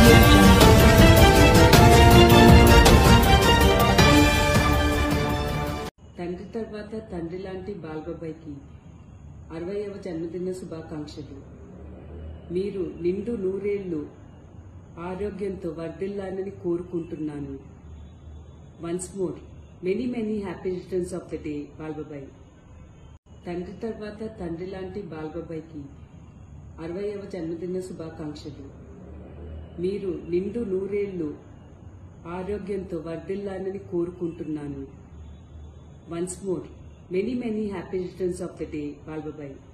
audio jungle. తండ్రి తర్వాత తండ్రి లాంటి బాల్బాబాయ్కి అరవైవ జన్మదిన శుభాకాంక్షలు మీరు నిండు నూరేళ్లు ఆరోగ్యంతో వర్ధిల్లాలని కోరుకుంటున్నాను once more many many happy returns of the day బాల్బాబాయ్ తండ్రి తర్వాత తండ్రి లాంటి బాల్బాబాయ్కి అరవైవ జన్మదిన శుభాకాంక్షలు మీరు నిండు నూరేళ్లు ఆరోగ్యంతో వర్ధిల్లాలని కోరుకుంటున్నాను once more many many happy returns of the day బాల్బాబాయ్